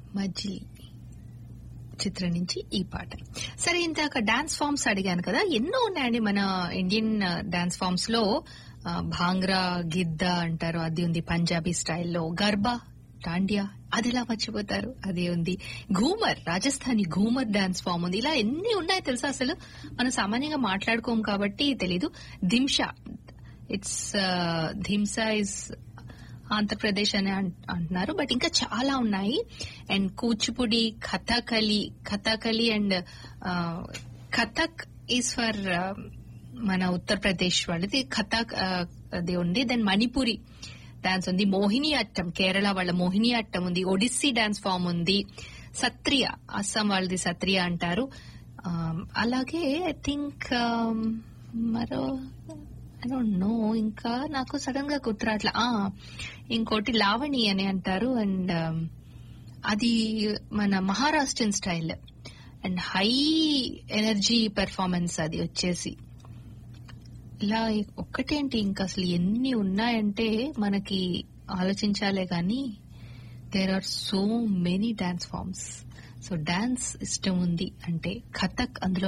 మజిలీ చిత్రం నుంచి ఈ పాట సరే ఇందాక డాన్స్ ఫామ్స్ అడిగాను కదా ఎన్నో ఉన్నాయండి మన ఇండియన్ డాన్స్ ఫామ్స్ లో ఆ, భాంగ్రా గిద్ద అంటారు అది ఉంది పంజాబీ స్టైల్లో గర్బా డాండియా అది ఎలా మర్చిపోతారు అదే ఉంది ఘూమర్ రాజస్థానీ ఘూమర్ డాన్స్ ఫామ్ ఉంది ఇలా ఎన్ని ఉన్నాయో తెలుసా అసలు మనం సామాన్యంగా మాట్లాడుకోం కాబట్టి తెలీదు దింషా ఇట్స్ ధింసా ఇస్ ఆంధ్రప్రదేశ్ అని అన్- అంటున్నారు బట్ ఇంకా చాలా ఉన్నాయి and Kuchipudi Kathakali Kathakali and Kathak is for మన ఉత్తరప్రదేశ్ వాళ్ళది కథక్ ఆ, అది ఉంది దెన్ మణిపురి డాన్స్ ఉంది మోహిని అట్టం కేరళ వాళ్ళ మోహిని అట్టం ఉంది ఒడిస్సీ డాన్స్ ఫామ్ ఉంది సత్రియ అస్సాం వాళ్ళది సత్రియ అంటారు Um, అలాగే ఐ థింక్ మరో ఐ డోంట్ నో ఇంకా నాకు సడన్ గా గుర్తురాట్లా ఆ, ఇంకోటి లావణి అని అంటారు అండ్ అది మన Maharashtrian style and high energy performance అది వచ్చేసి ఇలా ఒక్కటేంటి ఇంకా అసలు ఎన్ని ఉన్నాయంటే మనకి ఆలోచించాలే గాని there are so many dance forms so dance ఇష్టం ఉంది అంటే కథక్ అందులో